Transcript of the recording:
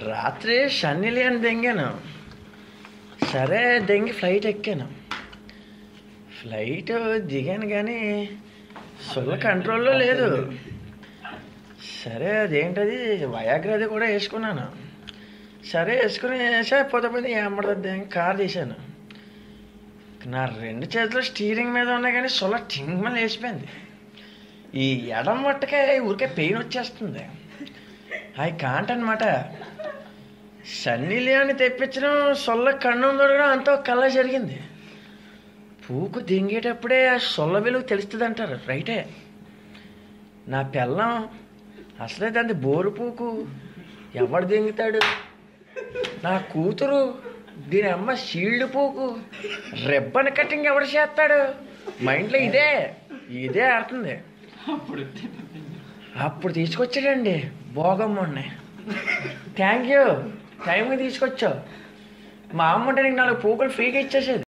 రాత్రి షన్నీలి అని దెంగాను సరే దెంగి ఫ్లైట్ ఎక్కాను ఫ్లైట్ దిగాను కానీ సొల్ల కంట్రోల్లో లేదు సరే అదేంటది వయాగ్రది కూడా వేసుకున్నాను సరే వేసుకుని సరే పొద పొద ఏమడుతుంది కార్ తీశాను నా రెండు చేతులు స్టీరింగ్ మీద ఉన్నాయి కానీ సొల్ల టింగ్మని వేసిపోయింది ఈ ఎడం మట్టుకే ఊరికే పెయిన్ వచ్చేస్తుంది అవి కాంట్ అనమాట సన్నీ లియోని తెప్పించడం సొల్ల కన్ను దొరకడం అంతా ఒక కళ్ళ జరిగింది పూకు దింగేటప్పుడే ఆ సొల్ల వెలుగు తెలుస్తుంది అంటారు రైటే నా పిల్లం అసలే దాన్ని బోరు పూకు ఎవడు దింగుతాడు నా కూతురు దీని అమ్మ షీల్డ్ పూకు రెబ్బన్ కటింగ్ ఎవడు చేస్తాడు మైండ్లో ఇదే ఇదే ఆడుతుంది అప్పుడు తీసుకొచ్చాడండి భోగమ్మని థ్యాంక్ యూ టైంకి తీసుకొచ్చావు మా అమ్మ ఉంటే నీకు నాలుగు పూకలు ఫ్రీగా ఇచ్చేసేది